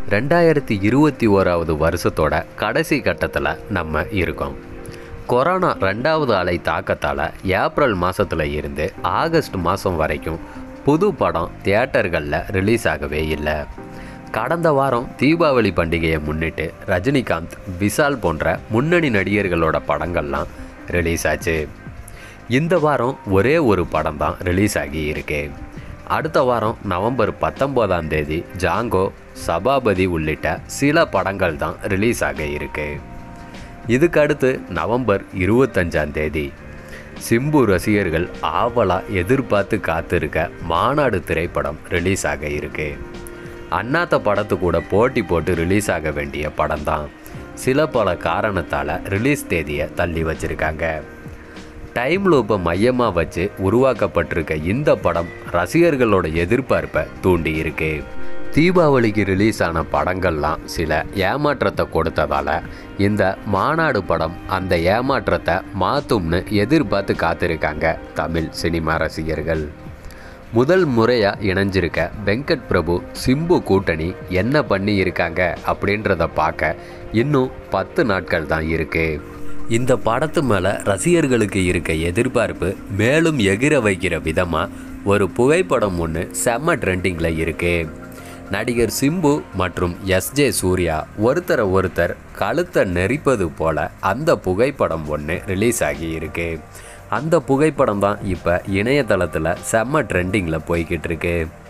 ரெண்டாயிரத்தி இருபத்தி ஓராவது வருஷத்தோட கடைசி கட்டத்தில் நம்ம இருக்கோம் கொரோனா ரெண்டாவது அலை தாக்கத்தால் ஏப்ரல் மாதத்தில் இருந்து ஆகஸ்ட் மாதம் வரைக்கும் புது படம் தியேட்டர்களில் ரிலீஸ் ஆகவே இல்லை கடந்த வாரம் தீபாவளி பண்டிகையை முன்னிட்டு ரஜினிகாந்த் விஷால் போன்ற முன்னணி நடிகர்களோட படங்கள்லாம் ரிலீஸ் ஆச்சு இந்த வாரம் ஒரே ஒரு படம் தான் ரிலீஸ் ஆகி இருக்கு அடுத்த வாரம் நவம்பர் பத்தொம்போதாம் தேதி ஜாங்கோ சபாபதி உள்ளிட்ட சில படங்கள் தான் ரிலீஸ் ஆக இருக்கு இதுக்கு அடுத்து நவம்பர் இருபத்தஞ்சாம் தேதி சிம்பு ரசிகர்கள் ஆவலாக எதிர்பார்த்து காத்திருக்க மாநாடு திரைப்படம் ரிலீஸ் ஆக இருக்கு அண்ணாத்த படத்து கூட போட்டி போட்டு ரிலீஸ் ஆக வேண்டிய படம் தான் சில பல காரணத்தால் ரிலீஸ் தேதியை தள்ளி வச்சிருக்காங்க டைம் லூப்பை மையமாக வச்சு உருவாக்கப்பட்டிருக்க இந்த படம் ரசிகர்களோட எதிர்பார்ப்பை தூண்டி இருக்கு தீபாவளிக்கு ரிலீஸ் ஆன படங்கள்லாம் சில ஏமாற்றத்தை கொடுத்ததால் இந்த மாநாடு படம் அந்த ஏமாற்றத்தை மாற்றும்னு எதிர்பார்த்து காத்திருக்காங்க தமிழ் சினிமா ரசிகர்கள் முதல் முறையாக இணைஞ்சிருக்க வெங்கட் பிரபு சிம்பு கூட்டணி என்ன பண்ணி இருக்காங்க அப்படின்றத பார்க்க இன்னும் பத்து நாட்கள் தான் இருக்கு இந்த படத்து மேலே ரசிகர்களுக்கு இருக்க எதிர்பார்ப்பு மேலும் எகிர வைக்கிற விதமாக ஒரு புகைப்படம் ஒன்று செம்ம ட்ரெண்டிங்கில் இருக்கு நடிகர் சிம்பு மற்றும் எஸ்ஜே சூர்யா ஒருத்தரை ஒருத்தர் கழுத்தை நெரிப்பது போல அந்த புகைப்படம் ஒன்று ரிலீஸ் ஆகி இருக்கு அந்த புகைப்படம் தான் இப்போ இணையதளத்தில் செம்ம ட்ரெண்டிங்கில் போய்கிட்டு இருக்கு